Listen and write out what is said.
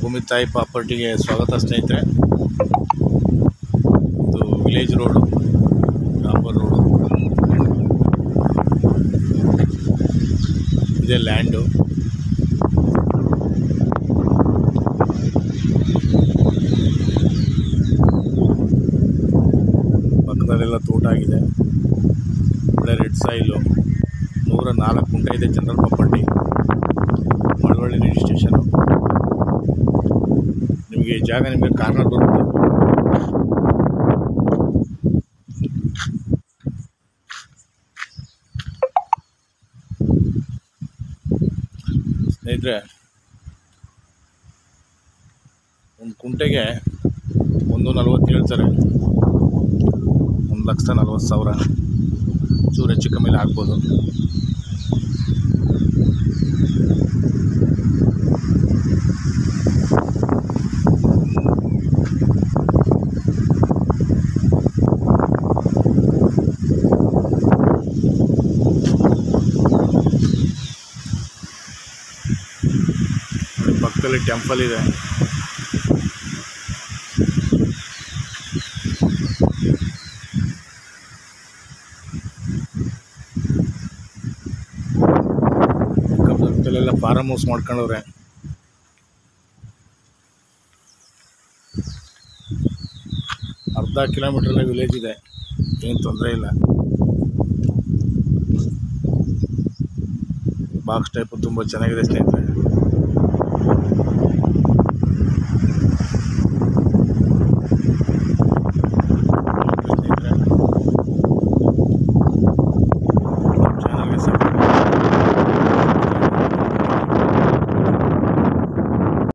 ಭೂಮಿ ತಾಯಿ ಪ್ರಾಪರ್ಟಿಗೆ ಸ್ವಾಗತ ಸ್ನೇಹಿತರೆ ಇದು ವಿಲೇಜ್ ರೋಡು ಡಾಂಬರ್ ರೋಡು ಇದೆ ಲ್ಯಾಂಡು ಪಕ್ಕದಲ್ಲೆಲ್ಲ ತೋಟ ಆಗಿದೆ ಒಳ್ಳೆ ರೆಡ್ ಸಾಯಿಲು ನೂರ ನಾಲ್ಕು ಗುಂಟೆ ಇದೆ ಜನರಲ್ ಪ್ರಾಪರ್ಟಿ ಮಳವಳ್ಳಿ ರಿಜಿಸ್ಟ್ರೇಷನು ನಿಮಗೆ ಈ ಜಾಗ ನಿಮಗೆ ಕಾರ್ನರ್ ಬರುತ್ತೆ ಸ್ನೇಹಿತರೆ ಒಂದು ಕುಂಟೆಗೆ ಒಂದು ನಲ್ವತ್ತು ಹೇಳ್ತಾರೆ ಒಂದು ಲಕ್ಷದ ನಲ್ವತ್ತು ಸಾವಿರ ಚೂರು ಹೆಚ್ಚು ಕಮ್ಮಿಲಿ ಆಗ್ಬೋದು ಪಕ್ಕದಲ್ಲಿ ಟೆಂಪಲ್ ಇದೆ ಪಕ್ಕದಲ್ಲೆಲ್ಲ ಫಾರಮ್ ಹೌಸ್ ಮಾಡ್ಕೊಂಡವ್ರೆ ಅರ್ಧ ಕಿಲೋಮೀಟ್ರಲ್ಲೇ ವಿಲೇಜ್ ಇದೆ ಏನು ತೊಂದರೆ ಇಲ್ಲ ಬಾಕ್ಸ್ ಟೈಪು ತುಂಬ ಚೆನ್ನಾಗಿದೆ ಸ್ನೇಹಿತರೆ